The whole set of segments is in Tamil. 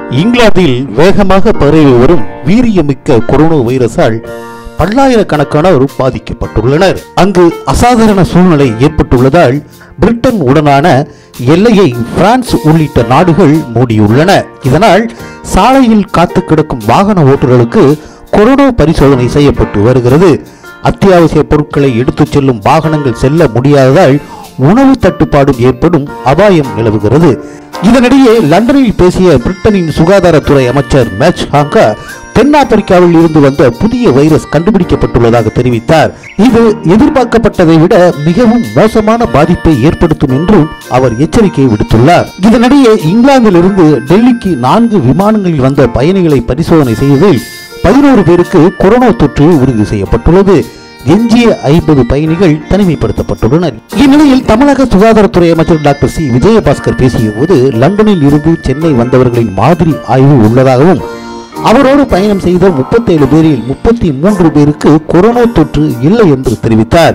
இங்கிலாந்தில் வேகமாக பரவி வரும் வீரியமிக்க கொரோனா வைரஸால் பல்லாயிரக்கணக்கானோர் பாதிக்கப்பட்டுள்ளனர் அங்கு அசாதாரண சூழ்நிலை ஏற்பட்டுள்ளதால் பிரிட்டன் உடனான எல்லையை பிரான்ஸ் உள்ளிட்ட நாடுகள் மூடியுள்ளன இதனால் சாலையில் காத்து கிடக்கும் வாகன ஓட்டுநர்களுக்கு கொரோனா பரிசோதனை செய்யப்பட்டு வருகிறது அத்தியாவசிய பொருட்களை எடுத்துச் செல்லும் வாகனங்கள் செல்ல முடியாததால் உணவு தட்டுப்பாடும் ஏற்படும் அபாயம் நிலவுகிறது இதனிடையே லண்டனில் பேசிய பிரிட்டனின் சுகாதாரத்துறை அமைச்சர் மேட்ச் ஹாங்கா தென்னாப்பிரிக்காவில் இருந்து வந்த புதிய வைரஸ் கண்டுபிடிக்கப்பட்டுள்ளதாக தெரிவித்தார் இது எதிர்பார்க்கப்பட்டதை விட மிகவும் மோசமான பாதிப்பை ஏற்படுத்தும் என்றும் அவர் எச்சரிக்கை விடுத்துள்ளார் இதனிடையே இங்கிலாந்திலிருந்து டெல்லிக்கு நான்கு விமானங்களில் வந்த பயணிகளை பரிசோதனை செய்வதில் பதினோரு பேருக்கு கொரோனா தொற்று உறுதி செய்யப்பட்டுள்ளது எஞ்சிய ஐம்பது பயணிகள் தனிமைப்படுத்தப்பட்டுள்ளனர் இந்நிலையில் தமிழக சுகாதாரத்துறை அமைச்சர் டாக்டர் சி விஜயபாஸ்கர் பேசிய போது லண்டனில் இருந்து சென்னை வந்தவர்களின் மாதிரி ஆய்வு உள்ளதாகவும் அவரோடு பயணம் செய்த முப்பத்தேழு பேரில் முப்பத்தி மூன்று பேருக்கு கொரோனா தொற்று இல்லை என்று தெரிவித்தார்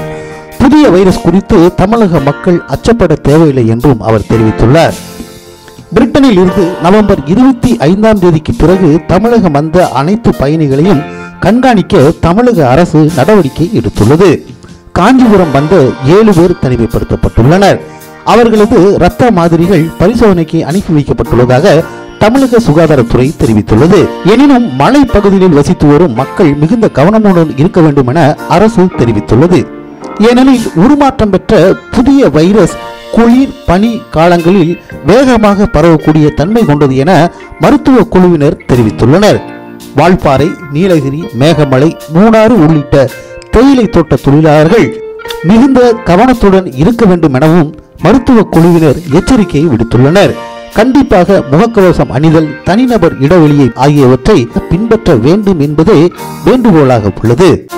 புதிய வைரஸ் குறித்து தமிழக மக்கள் அச்சப்பட தேவையில்லை என்றும் அவர் தெரிவித்துள்ளார் பிரிட்டனில் இருந்து நவம்பர் இருபத்தி ஐந்தாம் தேதிக்கு பிறகு தமிழகம் வந்த அனைத்து பயணிகளையும் கண்காணிக்க தமிழக அரசு நடவடிக்கை எடுத்துள்ளது காஞ்சிபுரம் வந்த ஏழு பேர் தனிமைப்படுத்தப்பட்டுள்ளனர் அவர்களது இரத்த மாதிரிகள் பரிசோதனைக்கு அனுப்பி வைக்கப்பட்டுள்ளதாக தமிழக சுகாதாரத்துறை தெரிவித்துள்ளது எனினும் மலை பகுதிகளில் வசித்து வரும் மக்கள் மிகுந்த கவனமுடன் இருக்க வேண்டும் என அரசு தெரிவித்துள்ளது ஏனெனில் உருமாற்றம் பெற்ற புதிய வைரஸ் குளிர் பனி காலங்களில் வேகமாக பரவக்கூடிய தன்மை கொண்டது என மருத்துவ குழுவினர் தெரிவித்துள்ளனர் வால்பாறை நீலகிரி மேகமலை மூணாறு உள்ளிட்ட தேயிலை தோட்ட தொழிலாளர்கள் மிகுந்த கவனத்துடன் இருக்க வேண்டும் எனவும் மருத்துவ குழுவினர் எச்சரிக்கை விடுத்துள்ளனர் கண்டிப்பாக முகக்கவசம் அணிதல் தனிநபர் இடைவெளியை ஆகியவற்றை பின்பற்ற வேண்டும் என்பதே வேண்டுகோளாக உள்ளது